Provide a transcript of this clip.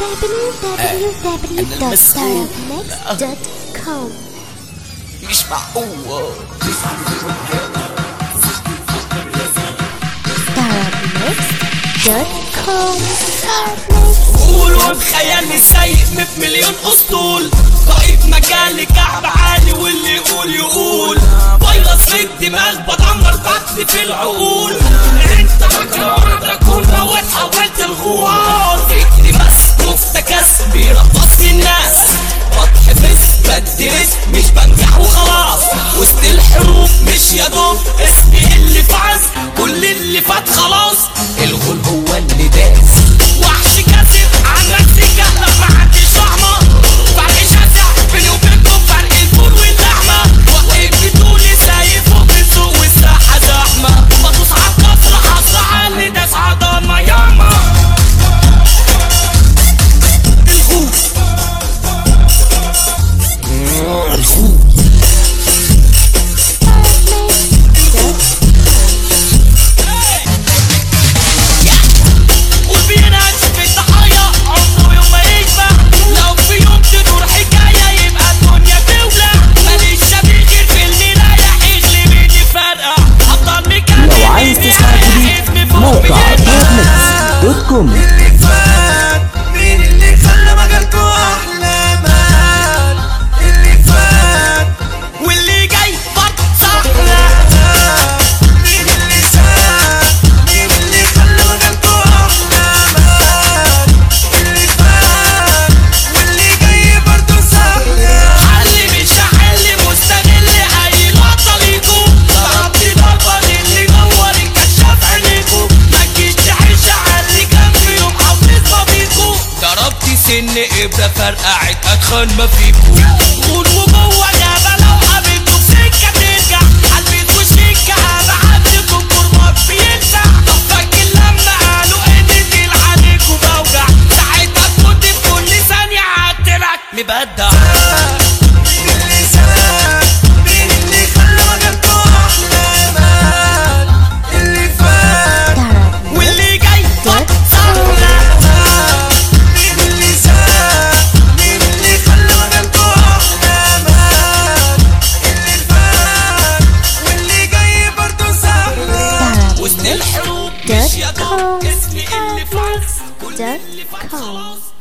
www.starnext.com مش معقول starnext.com قول وبخيالي السيء مية مليون اسطول قائد مجالي كعب عالي واللي يقول يقول فيروس في الدماغ بدمر قتل في العقول انت مجنون تكون موت حولت الغوار فكري مسكوف تكسب بيرقص الناس بتحفظ بدرس مش بنجح وخلاص وسط الحروب مش يا دوب اسمي اللي فاز كل اللي فات خلاص الغول هو اللي داس وحش كاسر عن مكسيكا لما عنديش طعمة فرق شاسع بيني وبينكم فرق الفول واللحمة واقف بتقولي سايق فوق السوق والساحة زحمة بدوس عالكسر حصر عني داس عضلة ياما الغول الغول والبينات في الضحايا عمره يوم ما يشبع لو في يوم تدور حكاية يبقى الدنيا تولع ماليش شبيه غير في المراية اللي بيدي فارقة هفضل مكمل لو عايز تسمع جديد موقع دوت دوت كوم اللي فات مين اللي خلى مجالكوا احلى مان اللي فات واللي جاي برضه سهلة مين اللي ساب مين اللي خلى مجالكوا احلى مان اللي فات واللي جاي برضه سهلة حل مش هحل مستغل اي لقطة ليكو ضربت ضربة اللي نور الكشاف عينيكو ما تجيش تعيش على اللي جنبي يوم حافظ بيكو ضربت سن ابرة فرقعت اتخن ما فيكو غول وجوه غابة لو قابلته في سكة ترجع قلبي في وشك بعدكم كرمات بيلسع طب فاكر لما قالوا ان دي عليكوا بوجع ساعتها كنت في كل ثانية عدلك مبدع مين اللي ساب مين اللي خلى مجالكوا احلى مان اللي فات واللي جاي سهلة مين اللي ساب مين اللي خلى مجالكوا احلى مان اللي فات واللي جاي برضه سهلة وسط الحروب مش يا دوب اسمي اللي فاز كل اللي فات com. خلاص